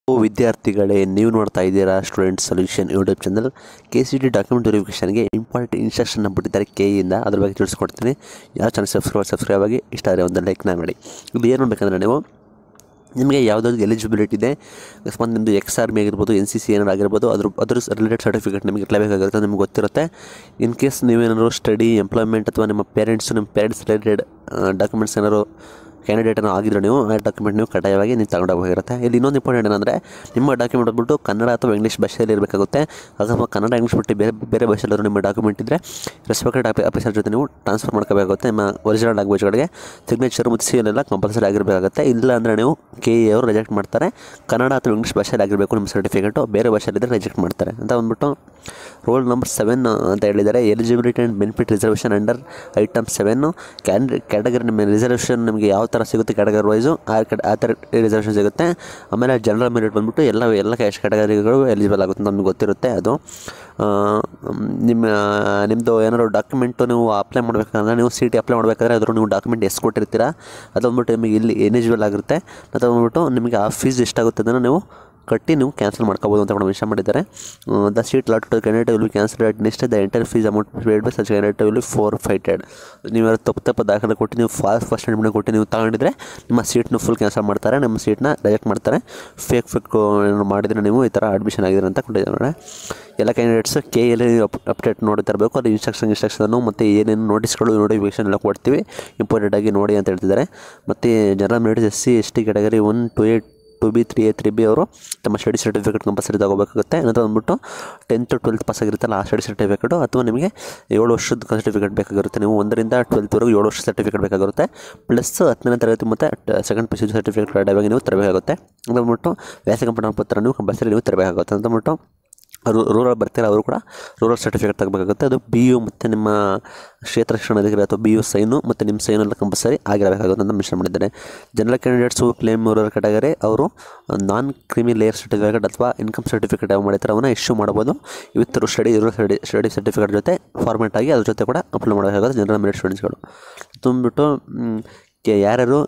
ವಿದ್ಯಾರ್ಥಿಗಳೇ ನೀವು ನೋಡ್ತಾ ಇದ್ದೀರಾ student solution YouTube channel K C T document ವೆರಿಫಿಕೇಷನ್ಗೆ ಇಂಪಾರ್ಟೆಂಟ್ ಇನ್ಸ್ಟ್ರಕ್ಷನ್ ಬಿಟ್ಟಿದ್ದಾರೆ ಕೆ ಇಂದ ಅದ್ರ ಬಗ್ಗೆ ತಿಳಿಸ್ಕೊಡ್ತೀನಿ ಯಾವ ಚಾನಲ್ ಸಬ್ಸ್ಕ್ರೈಬ್ ಸಬ್ಸ್ಕ್ರೈಬ್ ಆಗಿ ಇಷ್ಟ ಆದರೆ ಒಂದು ಲೈಕ್ನ ಮಾಡಿ ಇಲ್ಲಿ ಏನು ಮಾಡಬೇಕಂದ್ರೆ ನೀವು ನಿಮಗೆ ಯಾವುದಾದ್ರು ಎಲಿಜಿಬಿಲಿಟಿ ಇದೆ ಅಕಸ್ಮಾತ್ ನಿಮ್ಮದು ಎಕ್ಸ್ ಆರ್ಮಿ ಆಗಿರ್ಬೋದು ಎನ್ ಸಿ ಸಿ ಏನಾರು ಆಗಿರ್ಬೋದು ಅದ್ರ ಅದ್ರ ರಿಲೇಟೆಡ್ ಸರ್ಟಿಫಿಕೇಟ್ ನಿಮಗೆ ಇರಲೇಬೇಕಾಗುತ್ತೆ ನಿಮ್ಗೆ ಗೊತ್ತಿರುತ್ತೆ ಇನ್ ಕೇಸ್ ನೀವೇನಾದ್ರು ಸ್ಟಡಿ ಎಂಪ್ಲಾಯ್ಮೆಂಟ್ ಅಥವಾ ನಿಮ್ಮ ಪೇರೆಂಟ್ಸು ನಿಮ್ಮ ಪೇರೆಂಟ್ಸ್ ರಿಲೇಟೆಡ್ ಡಾಕ್ಯುಮೆಂಟ್ಸ್ ಏನಾದ್ರು ಕ್ಯಾಂಡಿಡೇಟ್ ಏನೋ ಆಗಿದ್ರೆ ನೀವು ಆ ಡಾಕ್ಯುಮೆಂಟ್ ನೀವು ಕಡ್ಡಾಯವಾಗಿ ನೀವು ತಗೊಂಡೋಗಿರುತ್ತೆ ಇಲ್ಲಿ ಇನ್ನೊಂದು ಇಂಪಾರ್ಟೆಂಟ್ ಏನಂದರೆ ನಿಮ್ಮ ಡಾಕ್ಯುಮೆಂಟ್ ಬಂದ್ಬಿಟ್ಟು ಕನ್ನಡ ಅಥವಾ ಇಂಗ್ಲೀಷ್ ಭಾಷೆಯಲ್ಲಿ ಇರಬೇಕಾಗುತ್ತೆ ಅಥವಾ ಕನ್ನಡ ಇಂಗ್ಲೀಷ್ ಬಿಟ್ಟು ಬೇರೆ ಬೇರೆ ಭಾಷೆಯಲ್ಲಾದ್ರೂ ನಿಮ್ಮ ಡಾಕ್ಯುಮೆಂಟ್ ಇದ್ದರೆ ರೆಸ್ಪೆಕ್ಟೆಡ್ ಆಫೀಸರ್ ಜೊತೆ ನೀವು ಟ್ರಾನ್ಸ್ಫರ್ ಮಾಡ್ಕೋಬೇಕಾಗುತ್ತೆ ನಿಮ್ಮ ಒರಿಜಿನಲ್ ಲ್ಯಾಂಗ್ವೇಜ್ಗಳಿಗೆ ಸಿಗ್ನೇಚರ್ ಮತ್ತು ಸಿ ಎಲ್ಲ ಕಂಪಲ್ಸರಿ ಆಗಿರಬೇಕಾಗುತ್ತೆ ಇಲ್ಲ ಅಂದರೆ ನೀವು ಕೆ ಎ ಅವರು ರಿಜೆಕ್ಟ್ ಮಾಡ್ತಾರೆ ಕನ್ನಡ ಅಥವಾ ಇಂಗ್ಲೀಷ್ ಭಾಷೆಯಲ್ಲಿ ಆಗಿರಬೇಕು ನಿಮ್ಮ ಸರ್ಟಿಫಿಕೇಟು ಬೇರೆ ಭಾಷೆಯಲ್ಲಿದ್ದರೆ ರಿಜೆಕ್ಟ್ ಮಾಡ್ತಾರೆ ಅಂತ ಬಂದ್ಬಿಟ್ಟು ರೋಲ್ ನಂಬರ್ ಸೆವೆನ್ ಅಂತ ಹೇಳಿದ್ದಾರೆ eligibility and benefit reservation under item seven candy category ನಿಮ್ಮ ರಿಸರ್ವೇಷನ್ ನಿಮಗೆ ಯಾವ ಥರ ಸಿಗುತ್ತೆ ಕ್ಯಾಟಗರಿ ವೈಸು ಆ ಕಡೆ ಆ ಥರ ರಿಸರ್ವೇಷನ್ ಸಿಗುತ್ತೆ ಆಮೇಲೆ ಜನರಲ್ ಮೆರಿಟ್ ಬಂದ್ಬಿಟ್ಟು ಎಲ್ಲ ಎಲ್ಲ ಕ್ಯಾಶ್ ಕ್ಯಾಟಗರಿಗಳು ಎಲಿಜಿಬಲ್ ಆಗುತ್ತೆ ಅಂತ ನಮಗೆ ಗೊತ್ತಿರುತ್ತೆ ಅದು ಆ, ನಿಮ್ಮ ನಿಮ್ಮದು ಏನಾದ್ರು ಡಾಕ್ಯುಮೆಂಟು ನೀವು ಅಪ್ಲೈ ಮಾಡಬೇಕಂದ್ರೆ ನೀವು ಸಿ ಟಿ ಅಪ್ಲೈ ಮಾಡಬೇಕಾದ್ರೆ ಅದ್ರ ನೀವು ಡಾಕ್ಯುಮೆಂಟ್ ಎಷ್ಟು ಕೊಟ್ಟಿರ್ತೀರಾ ಅದು ಬಂದ್ಬಿಟ್ಟು ನಿಮಗೆ ಇಲ್ಲಿ ಎಲಿಜಿಬಲ್ ಆಗಿರುತ್ತೆ ಅದು ಬಂದ್ಬಿಟ್ಟು ನಿಮಗೆ ಆ ಫೀಸ್ ಎಷ್ಟಾಗುತ್ತೆ ಅದನ್ನು ನೀವು ಕಟ್ಟಿ ನೀವು ಕ್ಯಾನ್ಸಲ್ ಮಾಡ್ಕೋಬೋದು ಅಂತ ಕೂಡ ಮೆನ್ಷನ್ ಮಾಡಿದ್ದಾರೆ the seat lot to candidate will be cancel at next the entire fees amount paid by such candidate will be forfeited ನೀವು ಯಾರು ತಪ್ಪು ತಪ್ಪು ದಾಖಲೆ ಕೊಟ್ಟು ನೀವು ಫಾಸ್ಟ್ ಫಸ್ಟ್ ಅಡ್ಮಿಟ್ ಕೊಟ್ಟು ನೀವು ತಗೊಂಡಿದ್ರೆ ನಿಮ್ಮ ಸೀಟ್ನ ಫುಲ್ ಕ್ಯಾನ್ಸಲ್ ಮಾಡ್ತಾರೆ ನಿಮ್ಮ ಸೀಟ್ನ ರಿಜೆಕ್ಟ್ ಮಾಡ್ತಾರೆ ಫೇಕ್ ಫೇಕ್ ಏನು ಮಾಡಿದರೆ ನೀವು ಈ ಥರ ಅಡ್ಮಿಷನ್ ಆಗಿದ್ರೆ ಅಂತ ಕೊಟ್ಟಿದ್ದಾರೆ ಎಲ್ಲ ಕ್ಯಾಂಡಿಡೇಟ್ಸ್ ಕೆ ಎಲ್ಲಿ ಅಪ್ ಅಪ್ಡೇಟ್ ನೋಡ್ತಾ ಇರಬೇಕು ಅದು ಇನ್ಸ್ಟ್ರಕ್ಷನ್ ಇನ್ಸ್ಟ್ರಕ್ಷನು ಮತ್ತು ಏನೇನು ನೋಟಿಸ್ಗಳು ನೋಟಿಫಿಕೇಷನ್ ಎಲ್ಲ ಕೊಡ್ತೀವಿ ಇಂಪಾರ್ಟೆಂಟಾಗಿ ನೋಡಿ ಅಂತ ಹೇಳ್ತಿದ್ದಾರೆ ಮತ್ತು general merits S C S T category one two eight two B three A three B ಅವರು ತಮ್ಮ ಸ್ಟಡಿ ಸರ್ಟಿಫಿಕೇಟ್ ಕಂಪಲ್ಸರಿ ತಗೋಬೇಕಾಗುತ್ತೆ ನಂತರ ಬಂದ್ಬಿಟ್ಟು ಟೆಂತ್ ಟ್ವೆಲ್ತ್ ಪಾಸ್ ಆಗಿರುತ್ತಲ್ಲ ಆ ಸ್ಟಡಿ ಸರ್ಟಿಫಿಕೇಟು ಅಥವಾ ನಿಮಗೆ ಏಳು ವರ್ಷದ ಸರ್ಟಿಫಿಕೇಟ್ ಬೇಕಾಗಿರುತ್ತೆ ನೀವು ಒಂದರಿಂದ ಟ್ವೆಲ್ತ್ವರೆಗೂ ಏಳು ವರ್ಷ ಸರ್ಟಿಫಿಕೇಟ್ ಬೇಕಾಗಿರುತ್ತೆ ಪ್ಲಸ್ ಹತ್ತನೇ ತರಗತಿ ಮತ್ತು ಸೆಕೆಂಡ್ ಪಿ ಸಿ ಸರ್ಟಿಫಿಕೇಟ್ ಕಡ್ಡಾಯವಾಗಿ ನೀವು ತರಬೇಕಾಗುತ್ತೆ ಅಂತ ಬಂದ್ಬಿಟ್ಟು ವ್ಯಾಸಂಗ ಪ್ರಮಾಣ ಪತ್ರ ನೀವು ಕಂಪಲ್ಸರಿ ನೀವು ತರಬೇಕಾಗುತ್ತೆ ಅಂತ ಬಂದ್ಬಿಟ್ಟು ರೂ ರೂರಲ್ ಬರ್ತಾರೆ ಅವರು ಕೂಡ ರೂರಲ್ ಸರ್ಟಿಫಿಕೇಟ್ ತಗೋಬೇಕಾಗುತ್ತೆ ಅದು ಬಿ ಯು ಮತ್ತು ನಿಮ್ಮ ಕ್ಷೇತ್ರ ಶಿಕ್ಷಣಾಧಿಕಾರಿ ಅಥವಾ ಬಿ ಯು ಸೈನು ಮತ್ತು ನಿಮ್ಮ ಸೈನು ಎಲ್ಲ ಕಂಪಲ್ಸರಿ ಆಗಿರಬೇಕಾಗುತ್ತೆ ಅಂತ ಮೆನ್ಷನ್ ಮಾಡಿದ್ದಾರೆ general candidates claim rural category ಅವರು ನಾನ್ ಕ್ರಿಮಿ ಲೇಯರ್ ಸರ್ಟಿಫಿಕೇಟ್ ಅಥವಾ ಇನ್ಕಮ್ ಸರ್ಟಿಫಿಕೇಟ್ ಯಾವ ಮಾಡಿರ್ತಾರೆ ಅವನ್ನ ಇಶ್ಯೂ ಮಾಡ್ಬೋದು with study rural study study certificate ಜೊತೆ ಫಾರ್ಮೇಟ್ ಆಗಿ ಅದ್ರ ಜೊತೆ ಕೂಡ ಅಪ್ಲೈ ಮಾಡಬೇಕಾಗುತ್ತೆ ಜನರಲ್ ಮೆರಿಟ್ ಸ್ಟೂಡೆಂಟ್ಸ್ಗಳು ತುಂಬಿಟ್ಟು ಮ್, ಕೆ ಯಾರ್ಯಾರು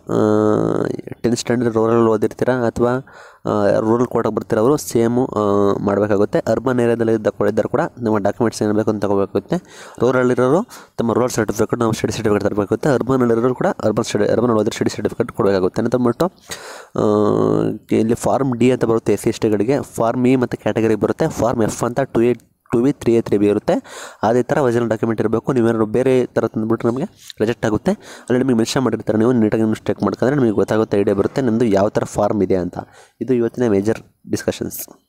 ಟೆಂತ್ ಸ್ಟ್ಯಾಂಡರ್ಡ್ ರೂರಲ್ ಓದಿರ್ತೀರಾ ಅಥವಾ ರೂರಲ್ ಕೋಟಾಗಿ ಬರ್ತೀರ ಅವರು ಸೇಮು ಮಾಡಬೇಕಾಗುತ್ತೆ ಅರ್ಬನ್ ಏರಿಯಾದಲ್ಲಿ ಇದ್ದ ಇದ್ದರು ಕೂಡ ನಿಮ್ಮ ಡಾಕ್ಯುಮೆಂಟ್ಸ್ ಏನು ಬೇಕು ಅಂತ ತಗೋಬೇಕಾಗುತ್ತೆ ರೂರಲ್ಲಿರೋರು ತಮ್ಮ ರೂರಲ್ ಸರ್ಟಿಫಿಕೇಟ್ ನಾವು ಸ್ಟಡಿ ಸರ್ಟಿಫಿಕೇಟ್ ತರಬೇಕಾಗುತ್ತೆ ಅರ್ಬನಲ್ಲಿರೋರು ಕೂಡ ಅರ್ಬನ್ ಸ್ಟಡಿ ಅರ್ಬನ್ ಓದಿರೋ ಸ್ಟಡಿ ಸರ್ಟಿಫಿಕೇಟ್ ಕೊಡಬೇಕಾಗುತ್ತೆ ಅಂತ ಅಂದ್ಬಿಟ್ಟು ಆ, ಇಲ್ಲಿ ಫಾರ್ಮ್ ಡಿ ಅಂತ ಬರುತ್ತೆ ಎಸ್ ಸಿ ಎಸ್ ಟಿಗಳಿಗೆ ಫಾರ್ಮ್ ಇ ಮತ್ತು ಕ್ಯಾಟಗರಿ ಬರುತ್ತೆ ಫಾರ್ಮ್ ಎಫ್ ಅಂತ two eight two B three A three B ಇರುತ್ತೆ ಅದೇ ಥರ ಒರಿಜಿನಲ್ ಡಾಕ್ಯುಮೆಂಟ್ ಇರಬೇಕು ನೀವೇನಾದ್ರು ಬೇರೆ ಥರ ತಂದುಬಿಟ್ರೆ ನಮಗೆ ರಿಜೆಕ್ಟ್ ಆಗುತ್ತೆ ಅಲ್ಲಿ ನಿಮಗೆ ಮೆನ್ಷನ್ ಮಾಡಿರ್ತಾರೆ ನೀವು ನೀಟಾಗಿ ಮಿಸ್ಟೇಕ್ ಮಾಡ್ಕೊಂಡ್ರೆ ನಿಮಗೆ ಗೊತ್ತಾಗುತ್ತೆ ಐಡಿಯಾ ಬರುತ್ತೆ ನಿಮ್ಮದು ಯಾವ ಥರ ಫಾರ್ಮ್ ಇದೆ ಅಂತ ಇದು ಇವತ್ತಿನ ಮೇಜರ್ ಡಿಸ್ಕಷನ್ಸ್